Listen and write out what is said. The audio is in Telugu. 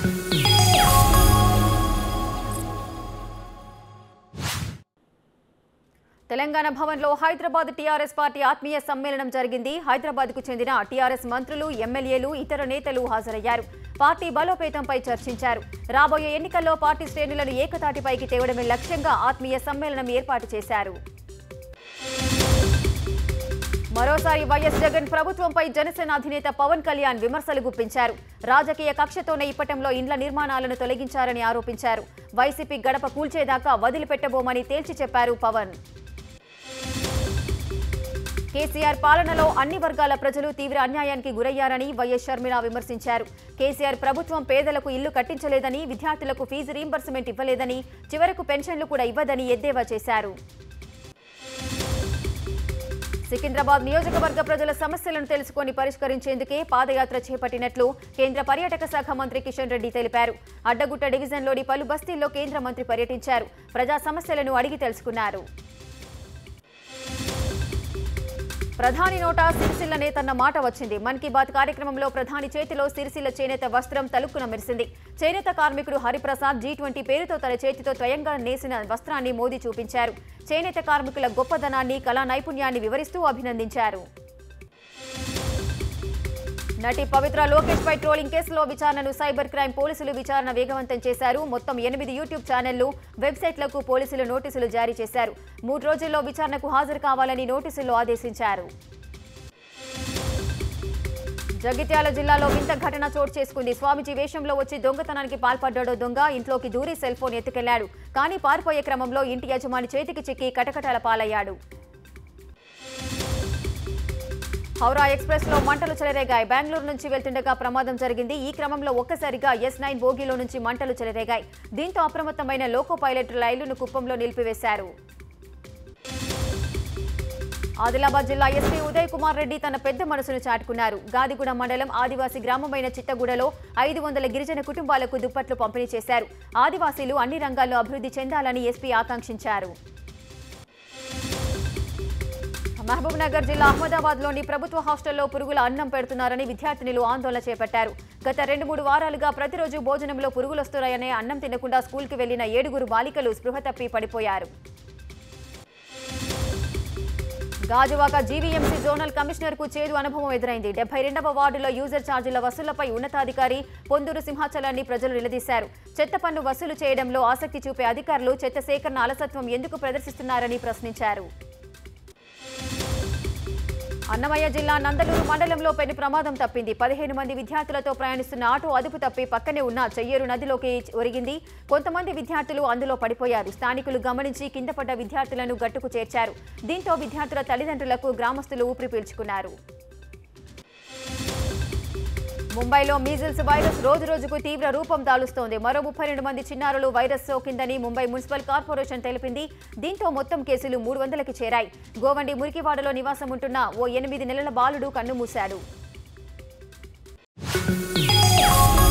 తెలంగాణ భవన్లో హైదరాబాద్ టీఆర్ఎస్ పార్టీ ఆత్మీయ సమ్మేళనం జరిగింది హైదరాబాద్ కు చెందిన టీఆర్ఎస్ మంత్రులు ఎమ్మెల్యేలు ఇతర నేతలు హాజరయ్యారు పార్టీ బలోపేతంపై చర్చించారు రాబోయే ఎన్నికల్లో పార్టీ శ్రేణులను ఏకతాటిపైకి తేవడమే లక్ష్యంగా ఆత్మీయ సమ్మేళనం ఏర్పాటు చేశారు మరోసారి వైఎస్ జగన్ ప్రభుత్వంపై జనసేన అధినేత పవన్ కళ్యాణ్ విమర్శలు గుప్పించారు రాజకీయ కక్షతోనే ఇప్పటంలో ఇండ్ల నిర్మాణాలను తొలగించారని ఆరోపించారు వైసీపీ గడప కూల్చేదాకా వదిలిపెట్టబోమని తేల్చి చెప్పారు పవన్ కేసీఆర్ పాలనలో అన్ని వర్గాల ప్రజలు తీవ్ర అన్యాయానికి గురయ్యారని వైఎస్ షర్మిల విమర్శించారు కేసీఆర్ ప్రభుత్వం పేదలకు ఇల్లు కట్టించలేదని విద్యార్థులకు ఫీజు రీంబర్స్మెంట్ ఇవ్వలేదని చివరకు పెన్షన్లు కూడా ఇవ్వదని ఎద్దేవా చేశారు సికింద్రాబాద్ నియోజకవర్గ ప్రజల సమస్యలను తెలుసుకొని పరిష్కరించేందుకే పాదయాత్ర చేపట్టినట్లు కేంద్ర పర్యాటక శాఖ మంత్రి కిషన్ రెడ్డి తెలిపారు అడ్డగుట్ట డివిజన్లోని పలు బస్తీల్లో కేంద్ర మంత్రి పర్యటించారు ప్రజా సమస్యలను అడిగి తెలుసుకున్నారు ప్రధాని నోట సిరిసిల్ల నేతన్న మాట వచ్చింది మన్ కీ బాత్ కార్యక్రమంలో ప్రధాని చేతిలో సిరిసిల్ల చేనేత వస్త్రం తలుక్కున మెరిసింది చేనేత కార్మికుడు హరిప్రసాద్ జీ ట్వంటీ పేరుతో తన చేతితో స్వయంగా నేసిన వస్త్రాన్ని మోదీ చూపించారు చేనేత కార్మికుల గొప్పదనాన్ని కళా నైపుణ్యాన్ని వివరిస్తూ అభినందించారు నటి పవిత్ర లోకేష్ పై ట్రోలింగ్ కేసులో విచారణను సైబర్ క్రైమ్ పోలీసులు విచారణ వేగవంతం చేశారు మొత్తం ఎనిమిది యూట్యూబ్ ఛానళ్లు వెబ్సైట్లకు పోలీసులు నోటీసులు జారీ చేశారు మూడు రోజుల్లో విచారణకు హాజరు కావాలని నోటీసుల్లో ఆదేశించారు జగిత్యాల జిల్లాలో వింత ఘటన చోటు చేసుకుంది స్వామిజీ వేషంలో వచ్చి దొంగతనానికి పాల్పడ్డాడో దొంగ ఇంట్లోకి దూరి సెల్ ఫోన్ ఎత్తుకెళ్లాడు కానీ పారిపోయే క్రమంలో ఇంటి యజమాని చేతికి చిక్కి కటకటాల పాలయ్యాడు హౌరా ఎక్స్ప్రెస్ లో మంటలు చెలరేగాయి బెంగళూరు నుంచి వెళ్తుండగా ప్రమాదం జరిగింది ఈ క్రమంలో ఒక్కసారిగా ఎస్ నైన్ బోగీలో నుంచి మంటలు చెలరేగాయి దీంతో అప్రమత్తమైన లోకో పైలట్ రైలును కుప్పంలో నిలిపివేశారు ఆదిలాబాద్ జిల్లా ఎస్పీ ఉదయ్ కుమార్ రెడ్డి తన పెద్ద మనసును చాటుకున్నారు గాదిగూడ మండలం ఆదివాసీ గ్రామమైన చిత్తగూడలో ఐదు వందల గిరిజన కుటుంబాలకు దుప్పట్లు పంపిణీ చేశారు ఆదివాసీలు అన్ని రంగాల్లో అభివృద్ధి చెందాలని ఎస్పీ ఆకాంక్షించారు మహబూబ్ నగర్ జిల్లా అహ్మదాబాద్ లోని ప్రభుత్వ హాస్టల్లో పురుగుల అన్నం పెడుతున్నారని విద్యార్థినులు ఆందోళన చేపట్టారు గత రెండు మూడు వారాలుగా ప్రతిరోజు భోజనంలో పురుగులు వస్తున్నాయనే అన్నం తినకుండా స్కూల్కి వెళ్లిన ఏడుగురు బాలికలు స్పృహ తప్పి పడిపోయారు గాజువాక జీవీఎంసీ జోనల్ కమిషనర్ కు చేదు అనుభవం ఎదురైంది డెబ్బై రెండవ వార్డులో యూజర్ ఛార్జీల వసూళ్లపై ఉన్నతాధికారి పొందూరు సింహాచలాన్ని ప్రజలు నిలదీశారు చెత్త పన్ను వసూలు చేయడంలో ఆసక్తి చూపే అధికారులు చెత్త సేకరణ అలసత్వం ఎందుకు ప్రదర్శిస్తున్నారని ప్రశ్నించారు అన్నమయ్య జిల్లా నందలూరు మండలంలో పెను ప్రమాదం తప్పింది పదిహేను మంది విద్యార్థులతో ప్రయాణిస్తున్న ఆటో అదుపు తప్పి పక్కనే ఉన్న చెయ్యేరు నదిలోకి ఒరిగింది కొంతమంది విద్యార్థులు అందులో పడిపోయారు స్థానికులు గమనించి కింద పడ్డ విద్యార్థులను గట్టుకు చేర్చారు దీంతో విద్యార్థుల తల్లిదండ్రులకు గ్రామస్తులు ఊపిరి పీల్చుకున్నారు ముంబైలో మీజిల్స్ వైరస్ రోజు రోజుకు తీవ్ర రూపం దాలుస్తోంది మరో ముప్పై రెండు మంది చిన్నారులు వైరస్ సోకిందని ముంబై మున్సిపల్ కార్పొరేషన్ తెలిపింది దీంతో మొత్తం కేసులు మూడు వందలకి చేరాయి గోవండి మురికివాడలో నివాసం ఉంటున్న ఓ ఎనిమిది నెలల బాలుడు కన్నుమూశాడు